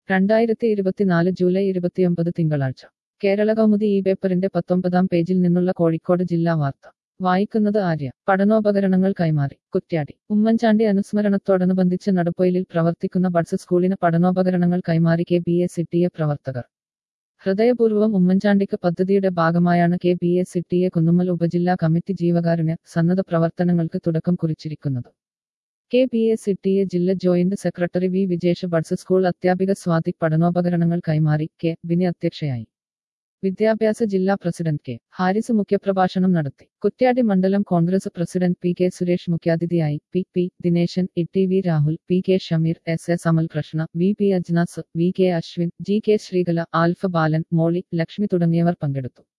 രണ്ടായിരത്തി ഇരുപത്തിനാല് ജൂലൈ ഇരുപത്തിയൊമ്പത് തിങ്കളാഴ്ച കേരള കൗമുദി ഈ പേപ്പറിന്റെ പത്തൊമ്പതാം പേജിൽ നിന്നുള്ള കോഴിക്കോട് ജില്ലാ വാർത്ത വായിക്കുന്നത് ആര്യ പഠനോപകരണങ്ങൾ കൈമാറി കുറ്റ്യാടി ഉമ്മൻചാണ്ടി അനുസ്മരണത്തോടനുബന്ധിച്ച് നടപ്പൊയിലിൽ പ്രവർത്തിക്കുന്ന ബഡ്സ് സ്കൂളിന് പഠനോപകരണങ്ങൾ കൈമാറി കെ ബി എസ് സിട്ടിയെ പ്രവർത്തകർ ഹൃദയപൂർവ്വം ഉമ്മൻചാണ്ടിക്ക് പദ്ധതിയുടെ ഭാഗമായാണ് കെ ബി എസ് സിട്ടിയെ കുന്നുമ്മൽ ഉപജില്ലാ കമ്മിറ്റി ജീവകാരുണ്യ സന്നദ്ധ പ്രവർത്തനങ്ങൾക്ക് തുടക്കം കുറിച്ചിരിക്കുന്നത് കെ പി എസ് സിട്ടിയെ ജില്ല joint secretary V Vijesh buds school അധ്യാപിക സ്വാതി പഠനോപകരണങ്ങൾ കൈമാറി കെ ബിനി അധ്യക്ഷയായി വിദ്യാഭ്യാസ ജില്ലാ പ്രസിഡന്റ് കെ ഹാരിസ് മുഖ്യപ്രഭാഷണം നടത്തി കുറ്റ്യാടി മണ്ഡലം Congress president P K Suresh മുഖ്യാതിഥിയായി P P Dineshan E T V Rahul P K Shameer S S Amal Krishna V P Ajnas V K Ashwin G K Sreekala Alpha Balan Molly Lakshmi തുടങ്ങിയവർ പങ്കെടുത്തു